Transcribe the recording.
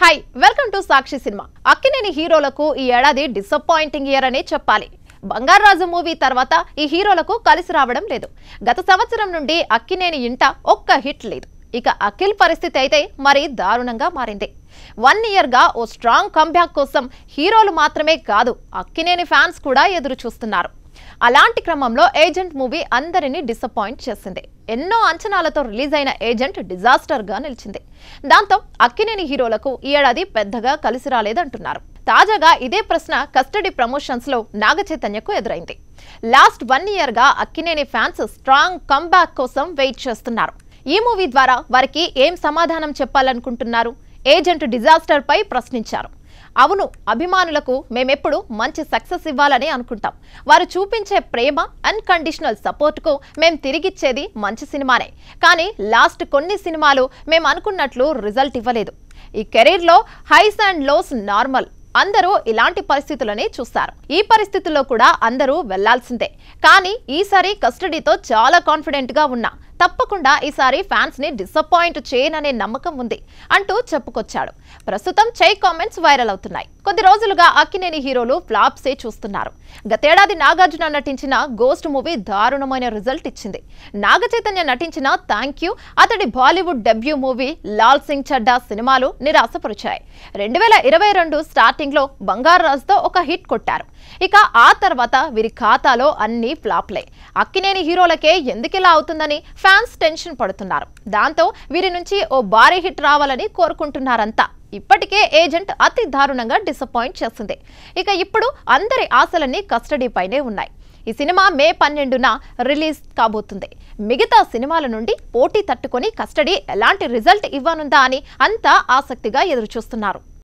hi welcome to Sakshi cinema Akkineni హీరోలకు ఈ ఏడాది డిసప్పాయింటింగ్ ఇయర్ అనే చెప్పాలి బంగారాజు మూవీ తర్వాత ఈ హీరోలకు కలిసి రావడం లేదు గత సంవత్సరం నుండి అక్కినేని ఇంట ఒక్క హిట్ లేదు ఇక అఖిల్ పరిస్థితి అయితే మరీ దారుణంగా మారింది వన్ ఇయర్ గా ఓ స్ట్రాంగ్ కంబ్యాక్ కోసం హీరోలు మాత్రమే కాదు అక్కినేని ఫ్యాన్స్ కూడా ఎదురు చూస్తున్నారు అలాంటి క్రమంలో ఏజెంట్ మూవీ అందరినీ డిసప్పాయింట్ చేసింది ఎన్నో అంచనాలతో రిలీజ్ అయిన ఏజెంట్ డిజాస్టర్ గా నిలిచింది దాంతో అక్కినేని హీరోలకు ఈ ఏడాది పెద్దగా కలిసి రాలేదంటున్నారు తాజాగా ఇదే ప్రశ్న కస్టడీ ప్రమోషన్స్ లో నాగ చైతన్యకు ఎదురైంది లాస్ట్ వన్ ఇయర్ గా అక్కినేని ఫ్యాన్స్ స్ట్రాంగ్ కంబ్యాక్ కోసం వెయిట్ చేస్తున్నారు ఈ మూవీ ద్వారా వారికి ఏం సమాధానం చెప్పాలనుకుంటున్నారు ఏజెంట్ డిజాస్టర్ పై ప్రశ్నించారు అవును అభిమానులకు మేమెప్పుడు మంచి సక్సెస్ ఇవ్వాలని అనుకుంటాం వారు చూపించే ప్రేమ అన్కండిషనల్ సపోర్ట్కు మేం తిరిగిచ్చేది మంచి సినిమానే కానీ లాస్ట్ కొన్ని సినిమాలు మేము అనుకున్నట్లు రిజల్ట్ ఇవ్వలేదు ఈ కెరీర్లో హైస్ అండ్ లోస్ నార్మల్ అందరూ ఇలాంటి పరిస్థితులని చూస్తారు ఈ పరిస్థితుల్లో కూడా అందరూ వెళ్లాల్సిందే కానీ ఈసారి కస్టడీతో చాలా కాన్ఫిడెంట్ గా ఉన్నా తప్పకుండా ఈసారి ఫ్యాన్స్ ని డిసప్పాయింట్ చేయననే నమ్మకం ఉంది అంటూ చెప్పుకొచ్చాడు ప్రస్తుతం చై కామెంట్స్ వైరల్ అవుతున్నాయి కొద్ది రోజులుగా అక్కినేని హీరోలు ఫ్లాప్సే చూస్తున్నారు గతేడాది నాగార్జున నటించిన గోస్ట్ మూవీ దారుణమైన రిజల్ట్ ఇచ్చింది నాగ చైతన్య నటించిన థ్యాంక్ యూ అతడి Bollywood debut movie Lal Singh Chaddha సినిమాలు నిరాశపరిచాయి రెండు వేల ఇరవై రెండు స్టార్టింగ్ లో బంగారు రాజుతో ఒక హిట్ కొట్టారు ఇక ఆ తర్వాత వీరి ఖాతాలో అన్ని ఫ్లాప్లే అక్కినేని హీరోలకే ఎందుకిలా అవుతుందని ఫ్యాన్స్ టెన్షన్ పడుతున్నారు దాంతో వీరి నుంచి ఓ భారీ హిట్ రావాలని కోరుకుంటున్నారంతా ఇప్పటికే ఏజెంట్ అతి దారుణంగా డిసప్పాయింట్ చేసింది ఇక ఇప్పుడు అందరి ఆశలన్నీ కస్టడీ పైనే ఉన్నాయి ఈ సినిమా మే పన్నెండున రిలీజ్ కాబోతుంది మిగతా సినిమాల నుండి పోటీ తట్టుకొని కస్టడీ ఎలాంటి రిజల్ట్ ఇవ్వనుందా అని అంతా ఆసక్తిగా ఎదురుచూస్తున్నారు